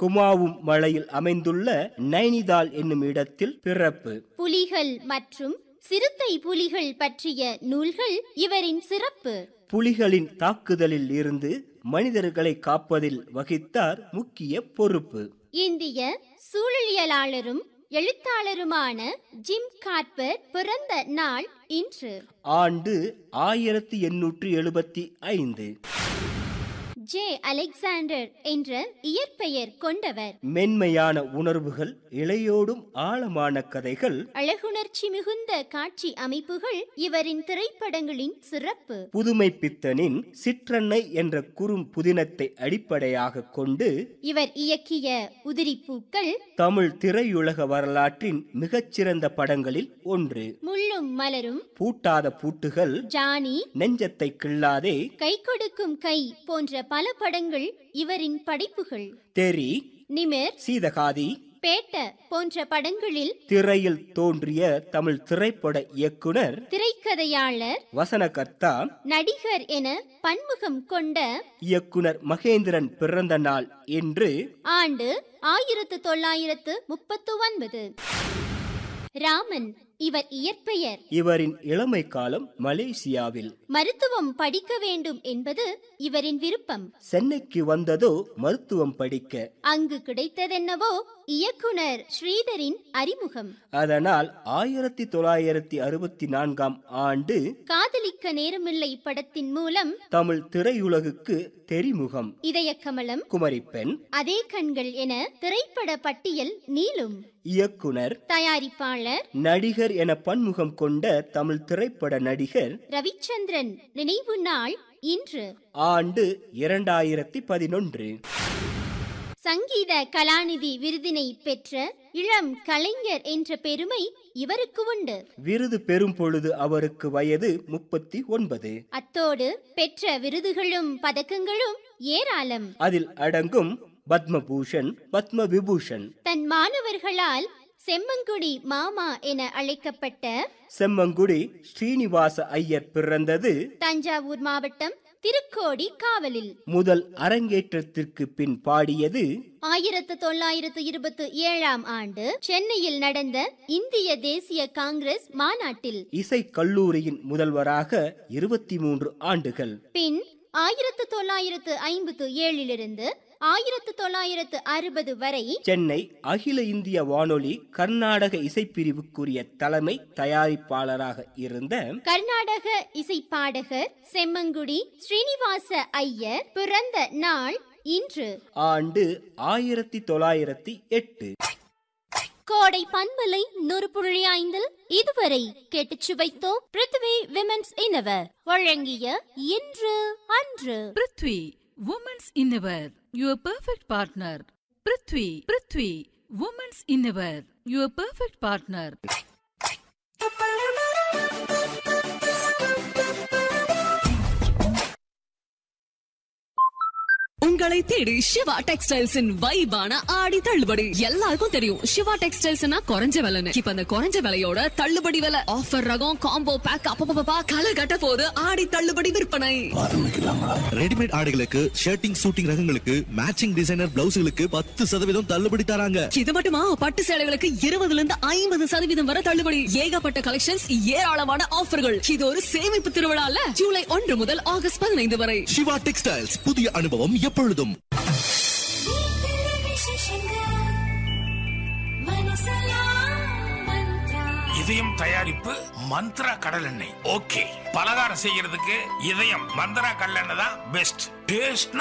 குமாவும் மலையில் அமைந்துள்ள நைனிதால் என்னும் இடத்தில் பிறப்பு புலிகள் மற்றும் சிறுத்தை புலிகள் பற்றிய நூல்கள் இவரின் சிறப்பு புலிகளின் தாக்குதலில் இருந்து மனிதர்களை காப்பதில் வகித்தார் முக்கிய பொறுப்பு இந்திய சூழலியலாளரும் எழுத்தாளருமான ஜிம் கார்பர் பிறந்த நாள் இன்று ஆண்டு ஆயிரத்தி எண்ணூற்றி எழுபத்தி ஐந்து ஜே அலெக்சாண்டர் என்ற இயற்பெயர் கொண்டவர் மென்மையான உணர்வுகள் இளையோடும் ஆழமான கதைகள் அழகுணர்ச்சி மிகுந்த காட்சி அமைப்புகள் இவரின் திரைப்படங்களின் சிறப்பு புதுமை பித்தனின் சிற்றன்னை என்ற குறும் புதினத்தை அடிப்படையாக கொண்டு இவர் இயக்கிய உதிரிப்பூக்கள் தமிழ் திரையுலக வரலாற்றின் மிகச்சிறந்த படங்களில் ஒன்று முள்ளும் மலரும் பூட்டாத பூட்டுகள் ஜானி நெஞ்சத்தை கிள்ளாதே கை கொடுக்கும் கை போன்ற பல படங்கள் இவரின் படைப்புகள் தெரி நிமிர் சீதகாதி பேட்ட போன்ற படங்களில் திரையில் தோன்றிய தமிழ் திரைப்பட இயக்குனர் திரைக்கதையாளர் வசனகர்த்தா நடிகர் என பன்முகம் கொண்ட இயக்குனர் மகேந்திரன் பிறந்த நாள் என்று ஆண்டு ஆயிரத்து தொள்ளாயிரத்து முப்பத்து ஒன்பது ராமன் இவர் இயற்பெயர் இவரின் இளமை காலம் மலேசியாவில் மருத்துவம் படிக்க வேண்டும் என்பது இவரின் விருப்பம் சென்னைக்கு வந்ததோ மருத்துவம் படிக்க அங்கு கிடைத்ததென்னவோ இயக்குனர் ஸ்ரீதரின் அறிமுகம் அதனால் ஆயிரத்தி தொள்ளாயிரத்தி அறுபத்தி நான்காம் ஆண்டு காதலிக்க நேரமில்லை படத்தின் மூலம் தமிழ் திரையுலகுக்கு தெரிமுகம் இதயக்கமலம் குமரிப்பெண் அதே கண்கள் என திரைப்பட பட்டியல் நீளும் இயக்குனர் தயாரிப்பாளர் நடிகர் என பன்முகம் கொண்ட தமிழ் திரைப்பட நடிகர் ரவிச்சந்திரன் நினைவு நாள் இன்று ஆண்டு இரண்டாயிரத்தி பதினொன்று சங்கீத கலாநிதி விருதினை பெற்ற இளம் கலைஞர் என்ற பெருமை இவருக்கு உண்டு விருது பெறும் பொழுது அவருக்கு வயது முப்பத்தி ஒன்பது அத்தோடு பெற்ற விருதுகளும் பதக்கங்களும் ஏராளம் அதில் அடங்கும் பத்மபூஷன் பத்ம விபூஷன் தன் மாணவர்களால் செம்மங்குடி மாமா என அழைக்கப்பட்ட செம்மங்குடி ஸ்ரீனிவாச ஐயர் பிறந்தது தஞ்சாவூர் மாவட்டம் திருக்கோடி காவலில் முதல் அரங்கேற்றத்திற்கு பின் பாடியது ஆயிரத்து தொள்ளாயிரத்து இருபத்தி ஏழாம் ஆண்டு சென்னையில் நடந்த இந்திய தேசிய காங்கிரஸ் மாநாட்டில் இசை கல்லூரியின் முதல்வராக இருபத்தி மூன்று ஆண்டுகள் பின் ஆயிரத்து தொள்ளாயிரத்து ஐம்பத்து ஏழிலிருந்து ஆயிரத்து தொள்ளாயிரத்து அறுபது வரை சென்னை அகில இந்திய வானொலி கர்நாடக இசைப்பிரிவுக்குரிய தலைமை தயாரிப்பாளராக இருந்த கர்நாடக இசைப்பாடகர் செம்மங்குடி ஸ்ரீனிவாச ஐயர் பிறந்த நாள் இன்று ஆண்டு ஆயிரத்தி தொள்ளாயிரத்தி எட்டு கோடை பண்பலை நூறு புள்ளி ஐந்தில் இதுவரை கேட்டுச் சுவைத்தோம் பிருத்வி விமென்ஸ் இன்னவர் வழங்கிய இன்று அன்று prithvi women's innerwear your perfect partner prithvi prithvi women's innerwear your perfect partner உங்களை தேடி சிவா டெக்ஸ்டைல்ஸின் வைபான ஆடி தள்ளுபடி எல்லாருக்கும் தெரியும் சிவா டெக்ஸ்டைல்ஸ்னா குறைஞ்ச விலைன்னு இப்ப அந்த குறைஞ்ச விலையோட தள்ளுபடி விலை ஆஃபர் ரகம் காம்போ பேக் அப்பப்பா களை கட்ட போது ஆடி தள்ளுபடி விற்பனை ரெடிமேட் ஆடைகளுக்கு ஷர்ட்டிங் சூட்டிங் ரகங்களுக்கு மேட்சிங் டிசைனர் பிளவுஸ்களுக்கு பத்து சதவீதம் தள்ளுபடி தராங்க இது மட்டுமா பட்டு சேலைகளுக்கு இருபதுல இருந்து ஐம்பது சதவீதம் வரை தள்ளுபடி ஏகப்பட்ட கலெக்ஷன்ஸ் ஏராளமான ஆஃபர்கள் இது ஒரு சேமிப்பு திருவிழால ஜூலை ஒன்று முதல் ஆகஸ்ட் பதினைந்து வரை சிவா டெக்ஸ்டைல்ஸ் புதிய அனுபவம் எப்பொழுதும் இதயம் தயாரிப்பு மந்த்ரா கடல் எண்ணெய் ஓகே பலகாரம் செய்யறதுக்கு இதயம் மந்த்ரா கடல் எண்ணெய் தான் பெஸ்ட் டேஸ்ட்னா